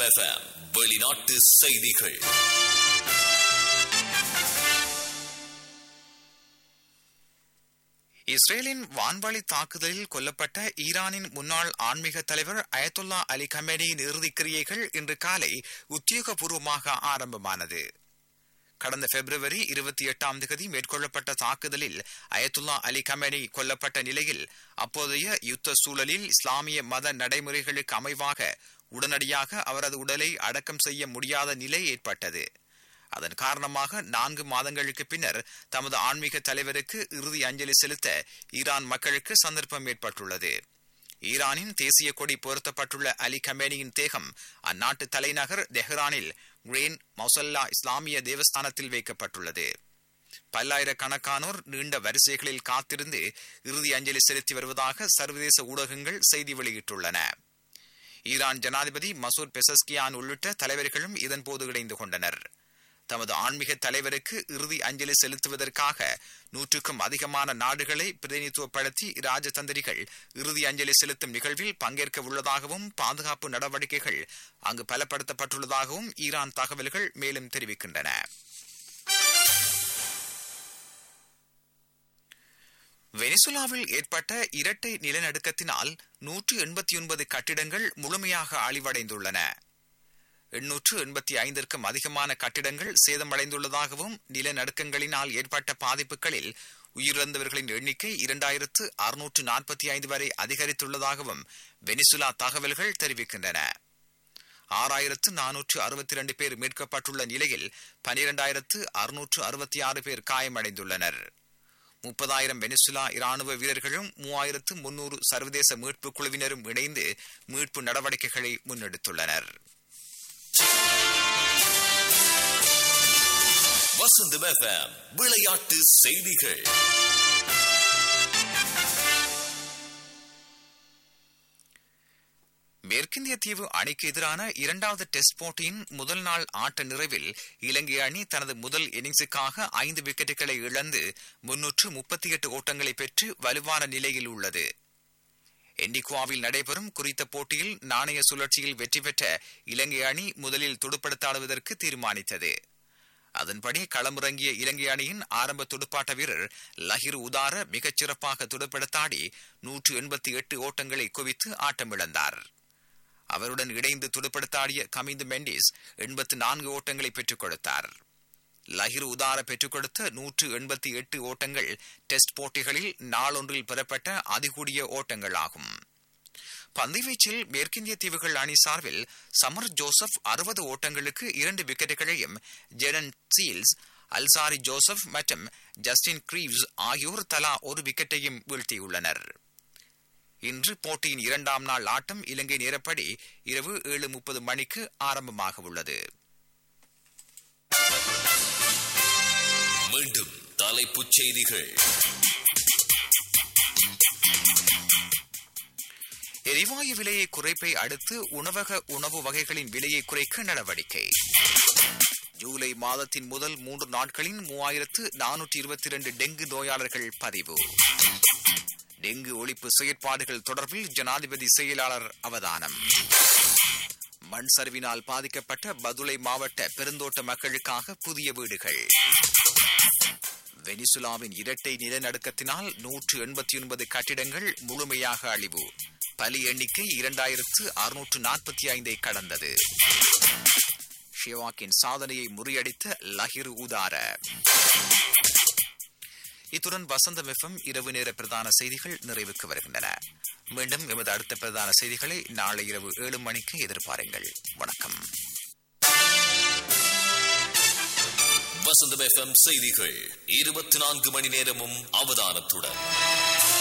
வசந்தம் FM வெளிநாட்டு செய்திகள் இஸ்ரேலின் வான்வழி தாக்குதலில் கொல்லப்பட்ட ஈரானின் முன்னாள் ஆன்மீக தலைவர் அயத்துல்லா அலி கமேனியின் இறுதிக் கிரியைகள் இன்று காலை உத்தியோகபூர்வமாக ஆரம்பமானது கடந்த பிப்ரவரி இருபத்தி எட்டாம் தேதி மேற்கொள்ளப்பட்ட தாக்குதலில் அயத்துல்லா அலி கமேனி கொல்லப்பட்ட நிலையில் அப்போதைய யுத்த சூழலில் இஸ்லாமிய மத நடைமுறைகளுக்கு அமைவாக உடனடியாக அவரது உடலை அடக்கம் செய்ய முடியாத நிலை ஏற்பட்டது அதன் காரணமாக நான்கு மாதங்களுக்கு பின்னர் தமது ஆன்மீக தலைவருக்கு இறுதி அஞ்சலி செலுத்த ஈரான் மக்களுக்கு சந்தர்ப்பம் ஏற்பட்டுள்ளது ஈரானின் தேசிய கொடி பொருத்தப்பட்டுள்ள அலி கமேனியின் தேகம் அந்நாட்டு தலைநகர் தெஹ்ரானில் கிரேன் மொசல்லா இஸ்லாமிய தேவஸ்தானத்தில் வைக்கப்பட்டுள்ளது பல்லாயிரக்கணக்கானோர் நீண்ட வரிசைகளில் காத்திருந்து இறுதி அஞ்சலி செலுத்தி வருவதாக சர்வதேச ஊடகங்கள் செய்தி வெளியிட்டுள்ளன ஈரான் ஜனாதிபதி மசூத் பெசஸ்கியான் உள்ளிட்ட தலைவர்களும் இதன்போது இணைந்து கொண்டனர் தமது ஆன்மீக தலைவருக்கு இறுதி அஞ்சலி செலுத்துவதற்காக நூற்றுக்கும் அதிகமான நாடுகளை பிரதிநிதித்துவப்படுத்தி ராஜதந்திரிகள் இறுதி அஞ்சலி செலுத்தும் நிகழ்வில் பங்கேற்க உள்ளதாகவும் பாதுகாப்பு நடவடிக்கைகள் அங்கு பலப்படுத்தப்பட்டுள்ளதாகவும் ஈரான் தகவல்கள் மேலும் தெரிவிக்கின்றன வெனிசுலாவில் ஏற்பட்ட இரட்டை நிலநடுக்கத்தினால் நூற்று எண்பத்தி ஒன்பது கட்டிடங்கள் முழுமையாக அழிவடைந்துள்ளன எண்ணூற்று எண்பத்தி ஐந்திற்கும் அதிகமான கட்டிடங்கள் சேதமடைந்துள்ளதாகவும் நிலநடுக்கங்களினால் ஏற்பட்ட பாதிப்புகளில் உயிரிழந்தவர்களின் எண்ணிக்கை இரண்டாயிரத்து அறுநூற்று நாற்பத்தி ஐந்து வரை அதிகரித்துள்ளதாகவும் வெனிசுலா தகவல்கள் தெரிவிக்கின்றன ஆறாயிரத்து நானூற்று அறுபத்தி இரண்டு பேர் மீட்கப்பட்டுள்ள நிலையில் பனிரெண்டாயிரத்து அறுநூற்று அறுபத்தி ஆறு பேர் காயமடைந்துள்ளனர் முப்பதாயிரம் வெனிசுலா இராணுவ வீரர்களும் மூவாயிரத்து முன்னூறு சர்வதேச மீட்பு குழுவினரும் இணைந்து மீட்பு நடவடிக்கைகளை முன்னெடுத்துள்ளனர் வசந்தம் எஃப்எம் விளையாட்டு செய்திகள் மேற்கிந்திய தீவு அணிக்கு எதிரான இரண்டாவது டெஸ்ட் போட்டியின் முதல் நாள் ஆட்ட நிறைவில் இலங்கை அணி தனது முதல் இன்னிங்ஸுக்காக ஐந்து விக்கெட்டுகளை இழந்து முன்னூற்று முப்பத்தி எட்டு ஓட்டங்களை பெற்று வலுவான நிலையில் உள்ளது எண்டிகுவாவில் நடைபெறும் குறித்த போட்டியில் நாணய சுழற்சியில் வெற்றி பெற்ற இலங்கை அணி முதலில் துடுப்படுத்தாடுவதற்கு தீர்மானித்தது அதன்படி களமிறங்கிய இலங்கை அணியின் ஆரம்ப துடுப்பாட்ட வீரர் லஹிர் உதார மிகச் சிறப்பாக துடுப்படுத்தாடி நூற்று எண்பத்தி எட்டு ஓட்டங்களை குவித்து ஆட்டமிழந்தார் அவருடன் இணைந்து துடுப்படுத்தாடிய கமிந்து மெண்டிஸ் எண்பத்து நான்கு ஓட்டங்களை பெற்றுக் கொடுத்தார் லஹிர் உதார பெற்றுக் கொடுத்த நூற்று எண்பத்தி எட்டு ஓட்டங்கள் டெஸ்ட் போட்டிகளில் நாளொன்றில் பெறப்பட்ட அதிகூடிய ஓட்டங்களாகும் பந்துவீச்சில் மேற்கிந்திய தீவுகள் அணி சார்பில் சமர் ஜோசப் அறுபது ஓட்டங்களுக்கு இரண்டு விக்கெட்டுகளையும் ஜெரன் சீல்ஸ் அல்சாரி ஜோசப் மற்றும் ஜஸ்டின் கிரீவ்ஸ் ஆகியோர் தலா ஒரு விக்கெட்டையும் வீழ்த்தியுள்ளனர் இன்று போட்டியின் இரண்டாம் நாள் ஆட்டம் இலங்கை நேரப்படி இரவு ஏழு முப்பது மணிக்கு ஆரம்பமாக உள்ளது மீண்டும் தலைப்புச் செய்திகள் எரிவாயு விலையை குறைப்பை அடுத்து உணவக உணவு வகைகளின் விலையை குறைக்க நடவடிக்கை ஜூலை மாதத்தின் முதல் மூன்று நாட்களின் மூவாயிரத்து நானூற்றி இருபத்தி இரண்டு டெங்கு நோயாளர்கள் பதிவு டெங்கு ஒழிப்பு செயற்பாடுகள் தொடர்பில் ஜனாதிபதி செயலாளர் அவதானம் மண் சரிவினால் பாதிக்கப்பட்ட பதுளை மாவட்ட பெருந்தோட்ட மக்களுக்காக புதிய வீடுகள் வெனிசுலாவின் இரட்டை நிலநடுக்கத்தினால் நூற்று எண்பத்தி ஒன்பது கட்டிடங்கள் முழுமையாக அழிவு பலி எண்ணிக்கை இரண்டாயிரத்து அறுநூற்று நாற்பத்தி ஐந்தை கடந்தது ஷிவாக்கின் சாதனையை முறியடித்த லஹிர் உதார இத்துடன் வசந்தம் எஃப்எம் இரவு நேர பிரதான செய்திகள் நிறைவுக்கு வருகின்றன மீண்டும் எமது அடுத்த பிரதான செய்திகளை நாளை இரவு ஏழு மணிக்கு எதிர்பாருங்கள் வணக்கம் வசந்தம் எஃப்எம் செய்திகள் இருபத்தி நான்கு மணி நேரமும் அவதானத்துடன்